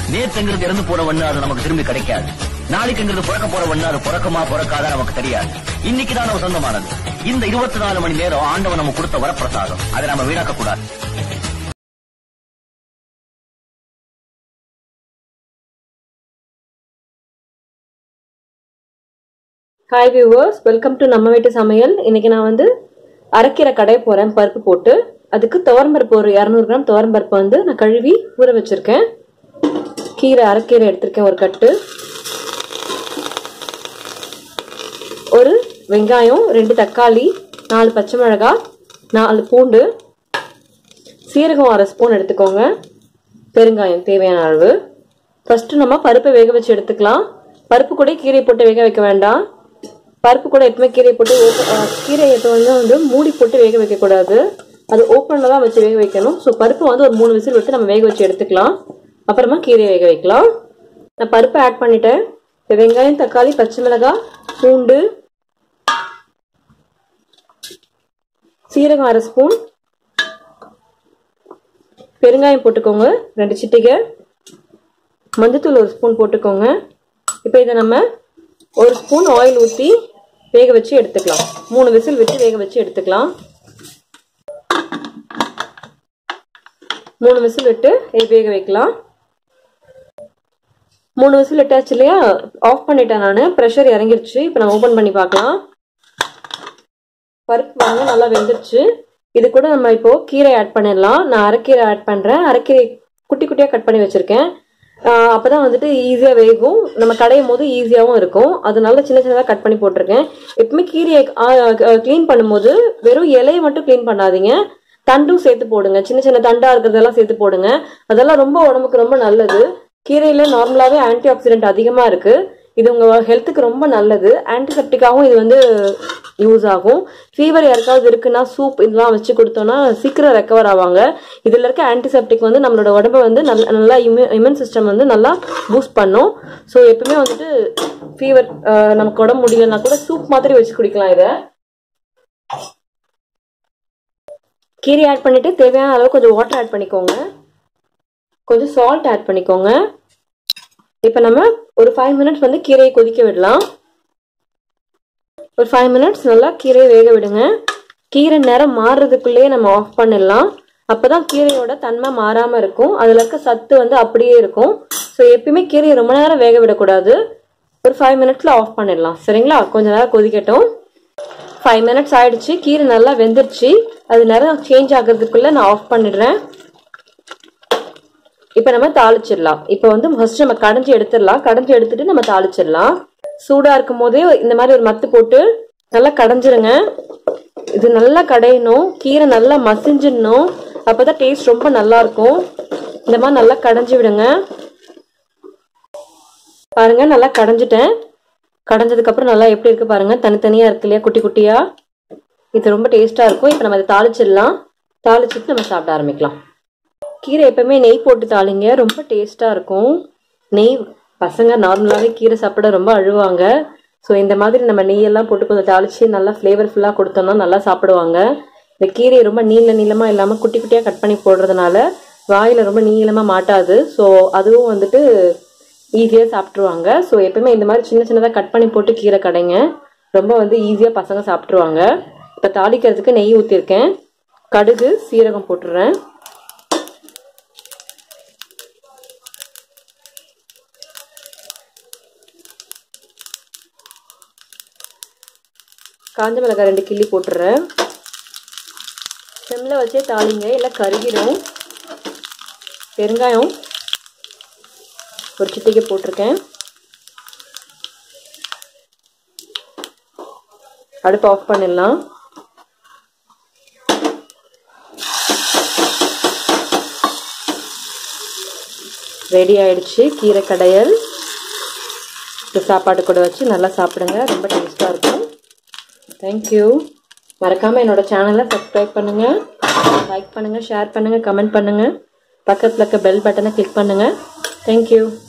நேற்றுங்கிறது இறந்து போற ஒண்ணு அது நமக்கு திரும்பி கிடைக்காது நாளைக்குங்கிறது பிறக்க போற ஒண்ணு அது பிறக்குமா பிறக்காத நமக்கு தெரியாது இன்னைக்கு தான் நம்ம சொந்தமானது இந்த இருபத்தி நாலு மணி நேரம் ஆண்டவன் நம்ம கொடுத்த வரப்பிரசாதம் அதை நம்ம வீணாக்க கூடாது ஹாய் வியூவர்ஸ் வெல்கம் டு நம்ம வீட்டு சமையல் இன்னைக்கு நான் வந்து அரைக்கீரை கடைய போறேன் பருப்பு போட்டு அதுக்கு துவரம்பருப்பு ஒரு இரநூறு கிராம் துவரம்பருப்பு வந்து நான் கழுவி ஊற வச்சிருக்கேன் கீரை அரைக்கீரை எடுத்திருக்கேன் ஒரு கட்டு ஒரு வெங்காயம் ரெண்டு தக்காளி நாலு பச்சை மிளகாய் நாலு பூண்டு சீரகம் அரை ஸ்பூன் எடுத்துக்கோங்க பெருங்காயம் தேவையான அளவு ஃபர்ஸ்ட் நம்ம பருப்பை வேக வச்சு எடுத்துக்கலாம் பருப்பு கூட கீரை போட்டு வேக வைக்க வேண்டாம் பருப்பு கூட எப்பவுமே கீரை போட்டு open- அஹ் கீரையை எப்போ வந்து வந்து மூடி போட்டு வேக வைக்கக்கூடாது அது ஓப்பனில் தான் வச்சு வேக வைக்கணும் ஸோ பருப்பு வந்து ஒரு மூணு விசில் விட்டு நம்ம வேக வச்சு எடுத்துக்கலாம் அப்புறமா கீரையை வேக வைக்கலாம் நான் பருப்பை ஆட் பண்ணிட்டேன் இப்போ வெங்காயம் தக்காளி பச்சை மிளகாய் பூண்டு சீரகம் அரை ஸ்பூன் பெருங்காயம் போட்டுக்கோங்க ரெண்டு சிட்டிகை மஞ்சத்தூள் ஒரு ஸ்பூன் போட்டுக்கோங்க இப்போ இதை நம்ம ஒரு ஸ்பூன் ஆயில் ஊற்றி வேக வச்சு எடுத்துக்கலாம் மூணு விசில் விட்டு வேக வச்சு எடுத்துக்கலாம் மூணு விசில் விட்டு வே- வேக வைக்கலாம் மூணு விசில் விட்டாச்சு இல்லையா ஆஃப் பண்ணிட்டேன் நான் ப்ரெஷர் இறங்கிருச்சு இப்போ நம்ம ஓப்பன் பண்ணி பார்க்கலாம் பருப்பு வாங்க நல்லா வெந்துருச்சு இது கூட நம்ம இப்போ கீரை ஆட் பண்ணிடலாம் நான் அரைக்கீரை ஆட் பண்ணுறேன் அரைக்கீரை குட்டி குட்டியாக கட் பண்ணி வச்சுருக்கேன் அப்பதான் வந்துட்டு ஈஸியாக வேகும் நம்ம கடையும் போது ஈஸியாகவும் இருக்கும் அதனால சின்ன சின்னதாக கட் பண்ணி போட்டிருக்கேன் எப்பவுமே கீரையை க்ளீன் பண்ணும்போது வெறும் இலையை மட்டும் க்ளீன் பண்ணாதீங்க தண்டும் சேர்த்து போடுங்க சின்ன சின்ன தண்டா இருக்கிறதெல்லாம் சேர்த்து போடுங்க அதெல்லாம் ரொம்ப உடம்புக்கு ரொம்ப நல்லது கீரையில நார்மலாவே ஆன்டி ஆக்சிடென்ட் அதிகமா இருக்கு இது உங்க ஹெல்த்துக்கு ரொம்ப நல்லது ஆன்டிசெப்டிக்காகவும் இது வந்து யூஸ் ஆகும் ஃபீவர் யாருக்காவது இருக்குன்னா சூப் இதெல்லாம் வச்சு கொடுத்தோம்னா சீக்கிரம் ரெக்கவர் ஆவாங்க இதுல இருக்க ஆன்டிசெப்டிக் வந்து நம்மளோட உடம்ப வந்து நல்ல நல்லா இம்யூன் சிஸ்டம் வந்து நல்லா பூஸ்ட் பண்ணும் ஸோ எப்பவுமே வந்துட்டு ஃபீவர் நமக்கு உடம்பு முடியலன்னா கூட சூப் மாதிரி வச்சு குடிக்கலாம் இதை கீரை ஆட் பண்ணிட்டு தேவையான அளவு கொஞ்சம் வாட்டர் ஆட் பண்ணிக்கோங்க கொஞ்சம் சால்ட் ஆட் பண்ணிக்கோங்க இப்போ நம்ம ஒரு ஃபைவ் மினிட்ஸ் வந்து கீரையை கொதிக்க விடலாம் ஒரு ஃபைவ் மினிட்ஸ் நல்லா கீரையை வேக விடுங்க கீரை நேரம் மாறுறதுக்குள்ளேயே நம்ம ஆஃப் பண்ணிடலாம் அப்பதான் கீரையோட தன்மை மாறாம இருக்கும் அதுல இருக்க சத்து வந்து அப்படியே இருக்கும் ஸோ எப்பயுமே கீரையை ரொம்ப நேரம் வேக விடக்கூடாது ஒரு ஃபைவ் மினிட்ஸ்ல ஆஃப் பண்ணிடலாம் சரிங்களா கொஞ்ச நேரம் கொதிக்கட்டும் ஃபைவ் மினிட்ஸ் ஆயிடுச்சு கீரை நல்லா வெந்துருச்சு அது நேரம் சேஞ்ச் ஆகுறதுக்குள்ள நான் ஆஃப் பண்ணிடுறேன் இப்போ நம்ம தாளிச்சிடலாம் இப்போ வந்து ஃபர்ஸ்ட் நம்ம கடைஞ்சி எடுத்துடலாம் கடைஞ்சி எடுத்துட்டு நம்ம தாளிச்சிடலாம் சூடா இருக்கும் போதே இந்த மாதிரி ஒரு மத்து போட்டு நல்லா கடைஞ்சிருங்க இது நல்லா கடையணும் கீரை நல்லா மசிஞ்சிடணும் அப்பதான் டேஸ்ட் ரொம்ப நல்லா இருக்கும் இந்த மாதிரி நல்லா கடைஞ்சி விடுங்க பாருங்க நல்லா கடைஞ்சிட்டேன் கடைஞ்சதுக்கு அப்புறம் நல்லா எப்படி இருக்கு பாருங்க தனித்தனியா இருக்கு இல்லையா குட்டி குட்டியா இது ரொம்ப டேஸ்டா இருக்கும் இப்போ நம்ம அதை தாளிச்சிடலாம் தாளிச்சிட்டு நம்ம சாப்பிட ஆரம்பிக்கலாம் கீரை எப்பவுமே நெய் போட்டு தாளிங்க ரொம்ப டேஸ்டா இருக்கும் நெய் பசங்க நார்மலாவே கீரை சாப்பிட ரொம்ப அழுவாங்க ஸோ இந்த மாதிரி நம்ம நெய்யெல்லாம் போட்டு கொஞ்சம் தாளிச்சு நல்லா ஃப்ளேவர்ஃபுல்லாக கொடுத்தோம்னா நல்லா சாப்பிடுவாங்க இந்த கீரையை ரொம்ப நீள நீளமாக இல்லாமல் குட்டி குட்டியாக கட் பண்ணி போடுறதுனால வாயில் ரொம்ப நீளமாக மாட்டாது ஸோ அதுவும் வந்துட்டு ஈஸியாக சாப்பிட்ருவாங்க ஸோ எப்பவுமே இந்த மாதிரி சின்ன சின்னதாக கட் பண்ணி போட்டு கீரை கடைங்க ரொம்ப வந்து ஈஸியாக பசங்க சாப்பிட்ருவாங்க இப்போ தாளிக்கிறதுக்கு நெய் ஊற்றிருக்கேன் கடுகு சீரகம் போட்டுடுறேன் காஞ்ச மிளகாய் ரெண்டு கிள்ளி போட்டுடுறேன் செம்மில் வச்சே தாளிங்க இல்லை கருகிடும் பெருங்காயம் ஒரு சிட்டிகை போட்டிருக்கேன் அடுப்பு ஆஃப் பண்ணிடலாம் ரெடி ஆயிடுச்சு கீரை கடையல் இந்த சாப்பாடு கூட வச்சு நல்லா சாப்பிடுங்க ரொம்ப டேஸ்ட்டாக இருக்கும் தேங்க்யூ மறக்காமல் என்னோட சேனலை சப்ஸ்கிரைப் பண்ணுங்கள் லைக் பண்ணுங்கள் ஷேர் பண்ணுங்கள் கமெண்ட் பண்ணுங்கள் பக்கத்தில் இருக்க பெல் பட்டனை கிளிக் பண்ணுங்கள் தேங்க்யூ